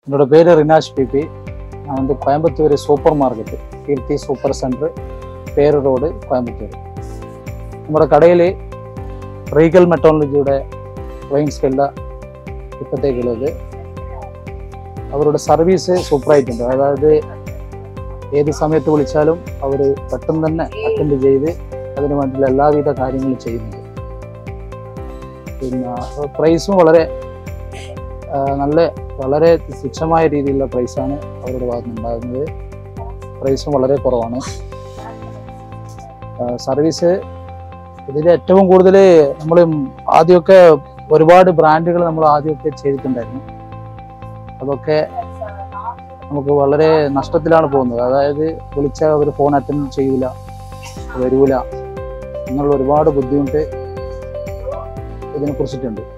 என்னோட பேர் ரினாஷ் பிபி நான் வந்து Coimbatore super market Keerthi super centre പേര് റോഡ് കോയമ്പത്തൂർ നമ്മുടെ കടയിൽ റീഗൽ മെറ്റോളജിയുടെ വൈൻസ് എല്ലാം ഇപ്പോഴത്തേക്കുള്ളത് അവരുടെ സർവീസ് സൂപ്പറായിട്ടുണ്ട് അതായത് ഏത് സമയത്ത് വിളിച്ചാലും അവർ പെട്ടെന്ന് തന്നെ അറ്റൻഡ് ചെയ്ത് അതിന് വേണ്ടിയുള്ള എല്ലാവിധ കാര്യങ്ങളും ചെയ്യുന്നുണ്ട് പിന്നെ പ്രൈസും വളരെ ആ, നല്ല വളരെ തുച്ഛമായ രീതിയിലുള്ള പ്രൈസാണ് അവരുടെ ഭാഗത്ത് ഉണ്ടാകുന്നത് പ്രൈസും വളരെ കുറവാണ് ആ, സർവീസ് ഇതിൽ ഏറ്റവും കൂടുതൽ നമ്മൾ ആദ്യമൊക്കെ ഒരുപാട് ബ്രാൻഡുകൾ നമ്മൾ ആദ്യമൊക്കെ ചെയ്തിട്ടുണ്ടായിരുന്നു അതൊക്കെ നമുക്ക് വളരെ നഷ്ടത്തിലാണ് പോകുന്നത് അതായത് വിളിച്ചാൽ അവർ ഫോൺ അറ്റൻഡ് ചെയ്യൂല വരൂല എന്നുള്ള ഒരുപാട് ബുദ്ധിമുട്ട് ഇതിനെ കുറിച്ചിട്ടുണ്ട്